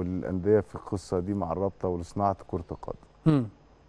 والانديه في القصه دي مع الرابطه ولصناعه كره القدم مم.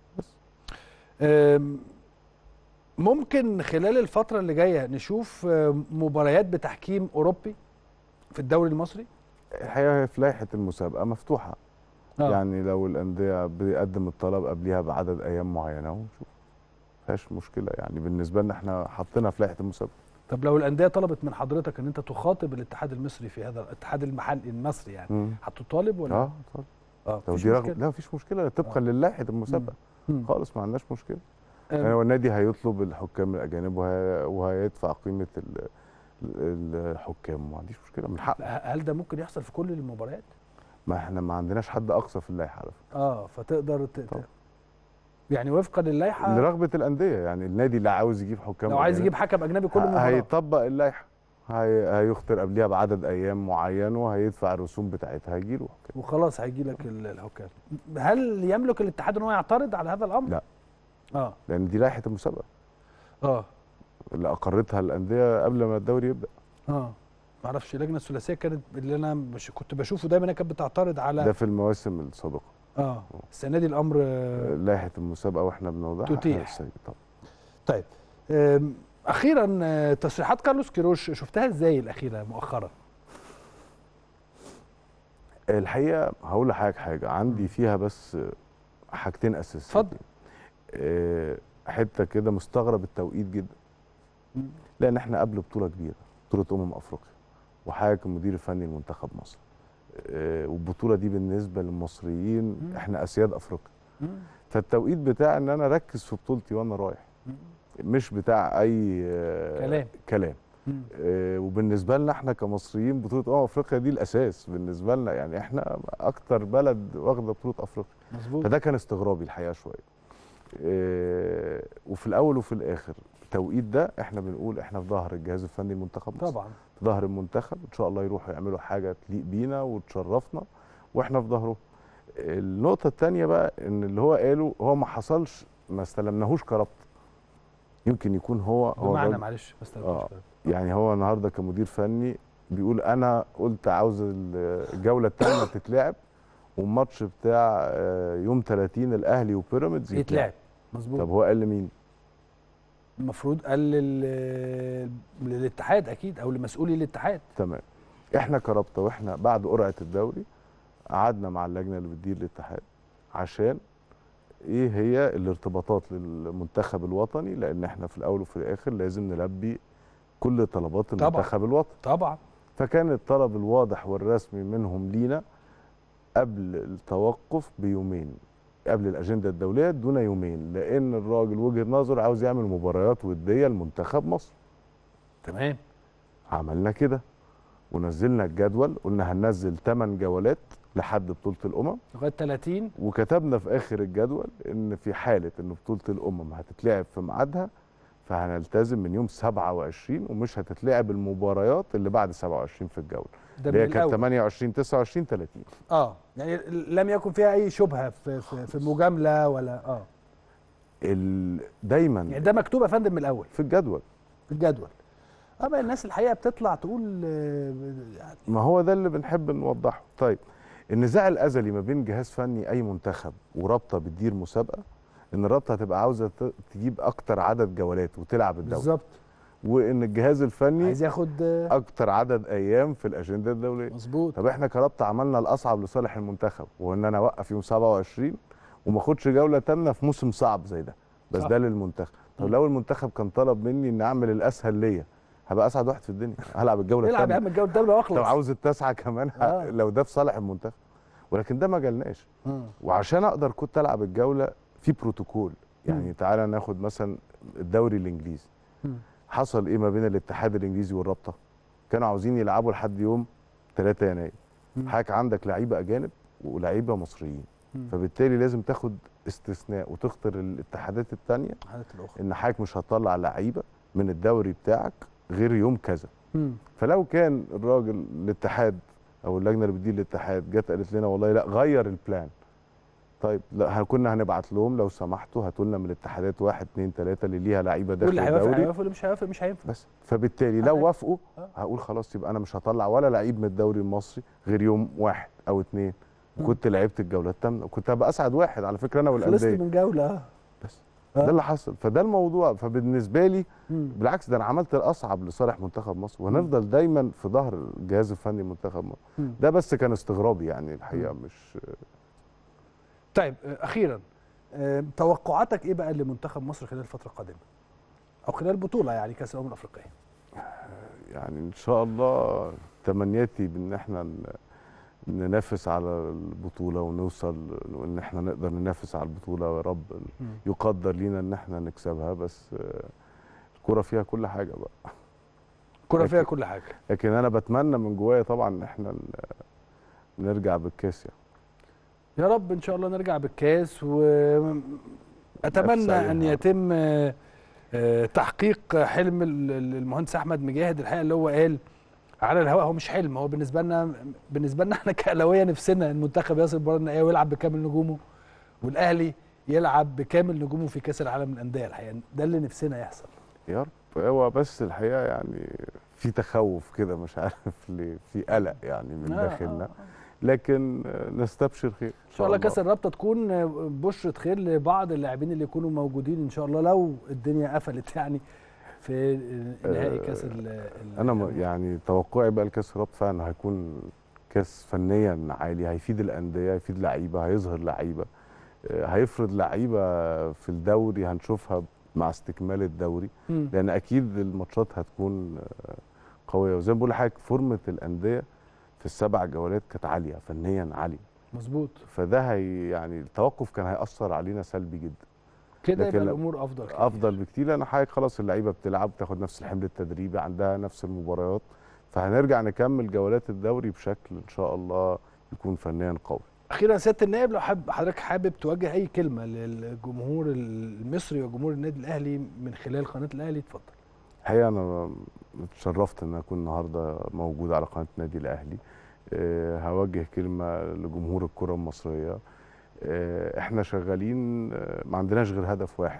أم، ممكن خلال الفترة اللي جاية نشوف أم، مباريات بتحكيم أوروبي في الدوري المصري؟ الحقيقه هي في لائحه المسابقه مفتوحه آه. يعني لو الانديه بيقدم الطلب قبليها بعدد ايام معينه ونشوف مفيهاش مشكله يعني بالنسبه لنا احنا حاطينها في لائحه المسابقه طب لو الأندية طلبت من حضرتك إن أنت تخاطب الاتحاد المصري في هذا الاتحاد المحلي المصري يعني مم. هتطالب ولا؟ اه طبعا اه لو مفيش دي رغم مشكلة. لا مفيش مشكله طبقا للائحه المسابقه مم. خالص ما عندناش مشكله أم، يعني هو النادي هيطلب الحكام الاجانب وهي... وهيدفع قيمه ال... الحكام ما عنديش مشكله من حقه هل ده ممكن يحصل في كل المباريات؟ ما احنا ما عندناش حد اقصى في اللائحه على فكره اه فتقدر ت... طبعا. يعني وفقا للائحة لرغبه الانديه يعني النادي اللي عاوز يجيب حكام لو عايز أجانب يجيب حكم أجنبي كل ه- مباراة هيطبق اللائحه هي... هيخطر قبلها بعدد ايام معين وهيدفع الرسوم بتاعتها هيجيله حكام وخلاص هيجي لك ال- الحكام هل يملك الاتحاد ان هو يعترض على هذا الامر؟ لا. اه لان دي لائحه المسابقه اه اللي اقرتها الانديه قبل ما الدوري يبدا اه ما اعرفش اللجنه الثلاثيه كانت اللي انا مش كنت بشوفه دايما إنها كانت بتعترض على ده في المواسم السابقه اه السنه دي الامر آه، لائحه المسابقه واحنا بنوضحها تتيح. إحنا السيد طبعا طيب آم، اخيرا آه، تصريحات كارلوس كيروش شفتها ازاي الاخيره مؤخرا؟ الحقيقه هقول لحضرتك حاجه عندي فيها بس حاجتين اساسيين اتفضل. آه، حته كده مستغرب التوقيت جدا مم. لان احنا قبل بطوله كبيره بطوله امم افريقيا وحضرتك المدير الفني لمنتخب مصر آه، والبطوله دي بالنسبه للمصريين مم. احنا اسياد افريقيا مم. فالتوقيت بتاع ان انا اركز في بطولتي وانا رايح مم. مش بتاع اي آه، كلام. كلام مم. آه، وبالنسبه لنا احنا كمصريين بطوله امم افريقيا دي الاساس بالنسبه لنا يعني احنا اكتر بلد واخده بطوله افريقيا مظبوط فده كان استغرابي الحقيقه شويه آه، وفي الاول وفي الاخر التوقيت ده احنا بنقول احنا في ظهر الجهاز الفني لمنتخب مصر طبعا في ظهر المنتخب ان شاء الله يروحوا يعملوا حاجه تليق بينا وتشرفنا واحنا في ظهره النقطه الثانيه بقى ان اللي هو قاله هو ما حصلش ما استلمناهوش كرابطه يمكن يكون هو هو بمعنى الراجل- معلش بس آه. يعني هو النهارده كمدير فني بيقول انا قلت عاوز ال- الجوله الثانيه تتلعب والماتش بتاع آه، يوم 30 الاهلي وبيراميدز يتلعب طب مظبوط هو قال لمين؟ المفروض قال لل- للاتحاد اكيد او لمسؤولي الاتحاد تمام احنا كرابطه واحنا بعد قرعه الدوري قعدنا مع اللجنه اللي بتدير الاتحاد عشان ايه هي الارتباطات للمنتخب الوطني لان احنا في الاول وفي الاخر لازم نلبي كل طلبات طبعاً. المنتخب الوطني طبعا فكان الطلب الواضح والرسمي منهم لينا قبل التوقف بيومين قبل الاجنده الدوليه دون يومين لان الراجل وجهه نظر عاوز يعمل مباريات وديه لمنتخب مصر تمام عملنا كده ونزلنا الجدول قلنا هننزل 8 جولات لحد بطوله الامم لغايه 30 وكتبنا في اخر الجدول ان في حاله ان بطوله الامم هتتلعب في ميعادها فهنلتزم من يوم 27 ومش هتتلعب المباريات اللي بعد 27 في الجوله ده اللي من هي كانت الاول 28 29 30 اه يعني لم يكن فيها اي شبهه في في, في مجامله ولا اه ال... دايما يعني ده مكتوب يا فندم من الاول في الجدول في الجدول اه بقى الناس الحقيقه بتطلع تقول آه، يعني ما هو ده اللي بنحب نوضحه طيب النزاع الازلي ما بين جهاز فني اي منتخب ورابطه بتدير مسابقه ان الرابطه هتبقى عاوزه ت- تجيب اكتر عدد جولات وتلعب الدوري بالظبط وان الجهاز الفني عايز ياخد آه، اكتر عدد ايام في الاجنده الدوليه مظبوط طب احنا كرابطه عملنا الاصعب لصالح المنتخب وان انا اوقف يوم 27 وما اخدش جوله تامه في موسم صعب زي ده بس صح. ده للمنتخب طب مم. لو المنتخب كان طلب مني ان اعمل الاسهل ليا هبقى اسعد واحد في الدنيا هلعب الجوله العب يا الثامنه عم الجوله الدوله واخلص لو عاوز التاسعه كمان ه- آه. لو ده في صالح المنتخب ولكن ده ما جالناش مم. وعشان اقدر كنت العب الجوله في بروتوكول يعني مم. تعالى ناخد مثلا الدوري الانجليزي مم. حصل ايه ما بين الاتحاد الانجليزي والرابطه كانوا عاوزين يلعبوا لحد يوم 3 يناير مم. حضرتك عندك لعيبه اجانب ولاعيبه مصريين مم. فبالتالي لازم تاخد استثناء وتخطر الاتحادات الثانيه الحالات الاخرى ان حضرتك مش هتطلع لعيبه من الدوري بتاعك غير يوم كذا مم. فلو كان الراجل الاتحاد او اللجنه اللي بتدير الاتحاد جت قالت لنا والله لا غير البلان طيب لا كنا هنبعت لهم لو سمحتوا هاتوا لنا من الاتحادات واحد اثنين ثلاثه اللي ليها لعيبه داخل واللي هيوافق الدوري هيوافق واللي مش هيوافق مش هينفع بس فبالتالي آه. لو وافقوا آه. هقول خلاص يبقى انا مش هطلع ولا لعيب من الدوري المصري غير يوم واحد او اتنين وكنت لعبت الجولات الثامنه وكنت هبقى اسعد واحد على فكره انا خلصت والانديه من جوله اه بس آه. ده اللي حصل فده الموضوع فبالنسبه لي مم. بالعكس ده انا عملت الاصعب لصالح منتخب مصر وهنفضل دايما في ظهر الجهاز الفني منتخب مصر مم. ده بس كان استغرابي يعني الحقيقه مش طيب آه، اخيرا آه، توقعاتك ايه بقى لمنتخب مصر خلال الفتره القادمه او خلال البطوله يعني كاس الامم الافريقيه يعني ان شاء الله تمنياتي بان احنا ن- ننافس على البطوله ونوصل وان احنا نقدر ننافس على البطوله يا رب مم. يقدر لينا ان احنا نكسبها بس آه، الكره فيها كل حاجه بقى الكره فيها لكن- كل حاجه لكن انا بتمنى من جوايا طبعا ان احنا ن- نرجع بالكاس يعني يا رب ان شاء الله نرجع بالكاس نفس واتمنى عليها. ان يتم آه، آه، تحقيق حلم ال- ال- المهندس احمد مجاهد الحقيقه اللي هو قال على الهواء هو مش حلم هو بالنسبه لنا بالنسبه لنا احنا كاهلاويه نفسنا المنتخب يصل المباراه النهائيه ويلعب بكامل نجومه والاهلي يلعب بكامل نجومه في كاس العالم للانديه الحقيقه ده اللي نفسنا يحصل يا رب هو بس الحقيقه يعني في تخوف كده مش عارف ليه في قلق يعني من آه، داخلنا آه. لكن آه، نستبشر خير ان شاء الله كاس الرابطه تكون بشره خير لبعض اللاعبين اللي يكونوا موجودين ان شاء الله لو الدنيا قفلت يعني في نهائي كاس ال ال- انا م- يعني توقعي بقى الكاس الرابطه فعلا هيكون كاس فنيا عالي هيفيد الانديه هيفيد لعيبه هيظهر لعيبه آه، هيفرض لعيبه في الدوري هنشوفها مع استكمال الدوري مم. لان اكيد الماتشات هتكون آه، قويه وزي ما بقول لحضرتك فورمه الانديه في السبع جولات كانت عاليه فنيا عاليه مظبوط فده هي يعني التوقف كان هيأثر علينا سلبي جدا كده لكن يبقى لا- الامور افضل كتير. افضل بكتير لان حضرتك خلاص اللعيبه بتلعب تاخد نفس الحمل التدريبي عندها نفس المباريات فهنرجع نكمل جولات الدوري بشكل ان شاء الله يكون فنيا قوي اخيرا سياده النائب لو حابب حضرتك حابب توجه اي كلمه للجمهور المصري وجمهور النادي الاهلي من خلال قناه الاهلي اتفضل الحقيقه انا اتشرفت ان اكون النهارده موجود على قناه النادي الاهلي أه هوجه كلمه لجمهور الكره المصريه أه احنا شغالين أه ما عندناش غير هدف واحد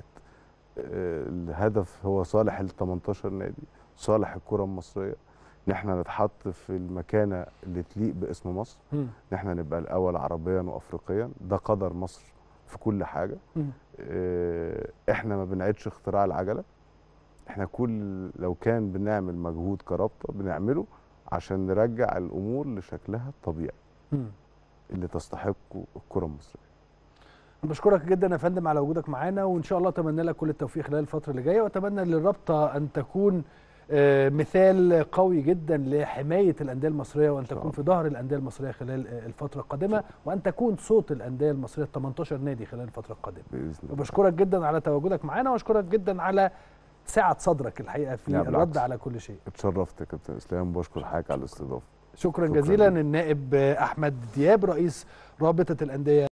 أه الهدف هو صالح ال 18 نادي صالح الكره المصريه ان احنا نتحط في المكانه اللي تليق باسم مصر مم. ان احنا نبقى الاول عربيا وافريقيا ده قدر مصر في كل حاجه مم. آه، احنا ما بنعيدش اختراع العجله احنا كل لو كان بنعمل مجهود كرابطه بنعمله عشان نرجع الامور لشكلها الطبيعي مم. اللي تستحقه الكره المصريه أنا بشكرك جدا يا فندم على وجودك معانا وان شاء الله اتمنى لك كل التوفيق خلال الفتره اللي جايه واتمنى للرابطه ان تكون آه، مثال قوي جدا لحمايه الانديه المصريه وان شاء تكون الله. في ظهر الانديه المصريه خلال آه، الفتره القادمه وان تكون صوت الانديه المصريه 18 نادي خلال الفتره القادمه باذن الله وبشكرك جدا على تواجدك معانا واشكرك جدا على سعه صدرك الحقيقه في لا، الرد بالعكس. على كل شيء اتشرفت يا كابتن اسلام وبشكر حضرتك على الاستضافه شكرا شكراً جزيلا ليك. النائب احمد دياب رئيس رابطه الانديه